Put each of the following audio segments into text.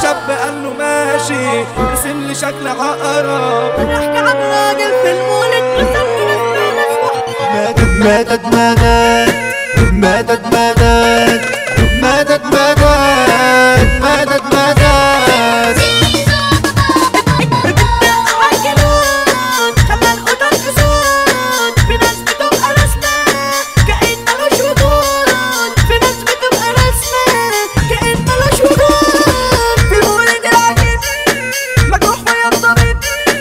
الشاب قال له ماشي ارسم لي شكل عقرب بنحكي عن راجل في المولد رسم لي ناس مدد مدد مدد مدد مدد مدد مدد مدد مدد عجلون خلى القطر حسود في ناس بتبقى رسمة كأن ملوش وجود في ناس بتبقى رسمة كأن ملوش وجود في المولد العجيب مجروح وينضرب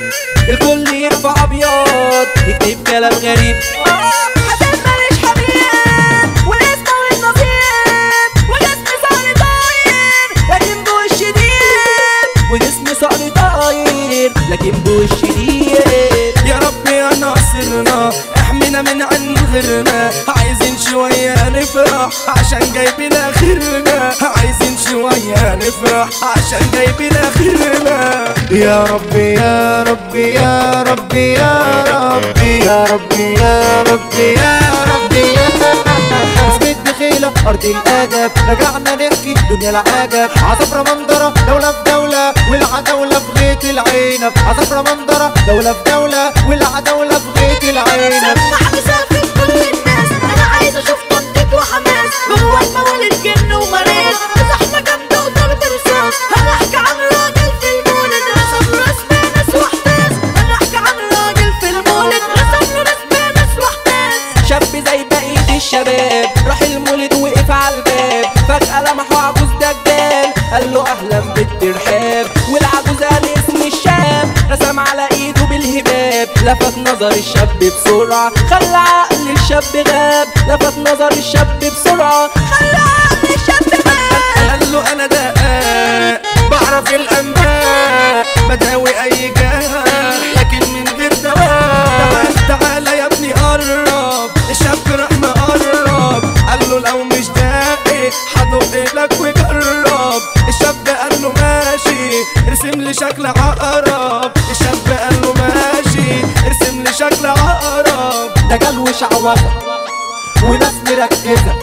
الكل يرفع ابيض يكتب كلام غريب حسن ماليش حبيب والاسم والنصيب والاسم صار طاير لكن جوه الشديد وجسم صقر طاير لكن بوش شديد يا رب يا ناصرنا احمينا من عن غيرنا عايزين شوية نفرح عشان جايبين اخرنا عايزين شوية نفرح عشان جايبين اخرنا يا ربي يا ربي يا ربي يا ربي يا ربي يا ربي يا ربي يا اسمت دخيلة أرض الأدب رجعنا نحكي دنيا العجب عصفرة منظرة دولة في دولة والعدولة في غيط العنب عصفرة منظرة دولة في دولة والعدولة في غيط العنب سمع مسافر كل الناس انا عايز اشوف تنطيط وحماس جوه الموالد جن ومريض زحمه جامده وضرب رصاص هنحكي عن راجل في المولد رسم رسم ناس واحداث هنحكي عن راجل في المولد رسم له رسم ناس واحداث شاب زي بقية الشباب راح المولد وقف على الباب فجأة لمحه عجوز دجال قال له أهلا بالترحاب والعجوز قال اسم الشاب رسم على ايده بالهباب لفت نظر الشاب بسرعة خلى عقل الشاب غاب لفت نظر الشاب بسرعة خلى عقل الشاب غاب قال له انا دقاق بعرف الانباء بداوي اي جرح لكن من غير دواء تعال تعال يا ابني قرب الشاب راح مقرب قال له لو مش داقي هدق لك وجرب الشاب قال له ماشي ارسم لي شكل عقرب الشاب قال له ماشي ارسم لي شكل عقرب ده جلوش عوضة وناس مركزة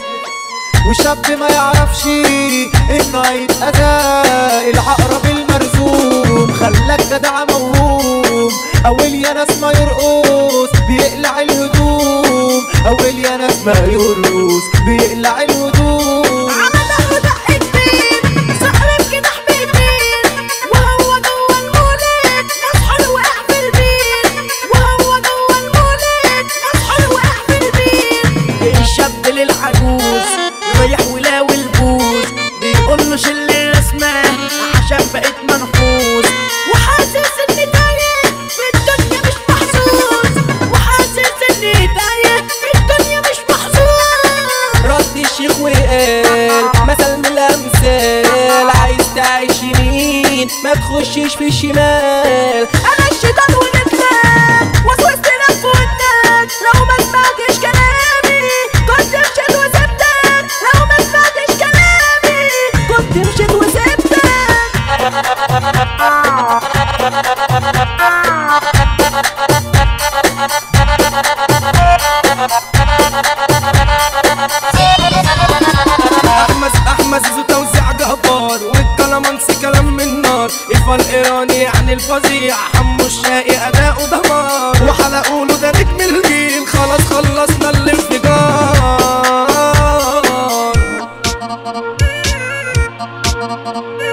وشاب ما يعرفش انه هيتأذى العقرب المرسوم خلاك جدع موهوم اول يا ناس ما يرقص بيقلع الهدوم اول يا ناس ما يرقص بيقلع الهدوم على ظهره دق كتير سحر بجناح بيطير وهو جوه المولد مسحور وقع في البير وهو جوه المولد مسحور وقع في البير الشاب للعجوز رايح ولاوي البوز بيقول له شل الرسمة عشان بقيت منحوس وحاسس اني تايه في الدنيا مش محظوظ وحاسس اني تايه في الدنيا مش محظوظ رد الشيخ وقال مثل من الامثال عايز تعيش يمين ما تخشش في الشمال انا الشيطان ونتلات وسوست لك ودنك لو ما سمعتش كلامي كنت مشيت وسبتك لو ما سمعتش كلامي كنت مشيت وسبتك احمس احمس ذو توزيع جبار والكلامانسي كلام من نار الفرق ايراني عن الفظيع حمو الشقي اداؤه دمار وحلقوا له ده نجم الجيل خلاص خلصنا الانفجار